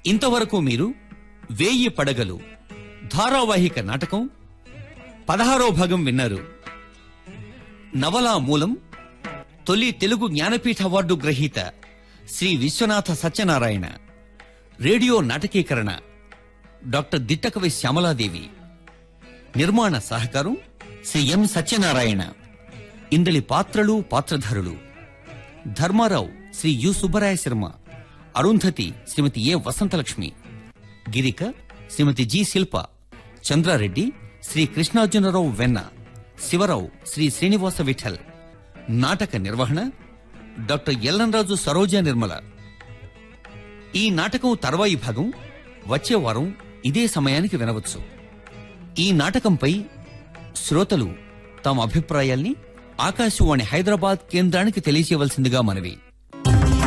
ఇంతవరకు మీరు వేయి పడగలు ధారావాహిక నాటకం పదహారో భాగం విన్నారు నవలా మూలం తొలి తెలుగు జ్ఞానపీఠ అవార్డు గ్రహీత శ్రీ విశ్వనాథ సత్యనారాయణ రేడియో నాటకీకరణ డాక్టర్ దిట్టకవి శ్యామలాదేవి నిర్మాణ సహకారం శ్రీ ఎం సత్యనారాయణ ఇందలి పాత్రలు పాత్రధారులు Dharmarao Shri U Subbaraya Sharma Arundhati Shrimati A Vasantalakshmi Girika Shrimati G Shilpa Chandrareddy Shri Krishnarjunarao Venna Sivarao Shri Srinivasa Vithal నాటక నిర్వహణ డాక్టర్ ఎల్లంరాజు సరోజ నిర్మల ఈ నాటకం తర్వాయి భాగం వచ్చే వారం ఇదే సమయానికి వినవచ్చు ఈ నాటకంపై శ్రోతలు తమ అభిప్రాయాల్ని ఆకాశవాణి హైదరాబాద్ కేంద్రానికి తెలియజేయవలసిందిగా మనవి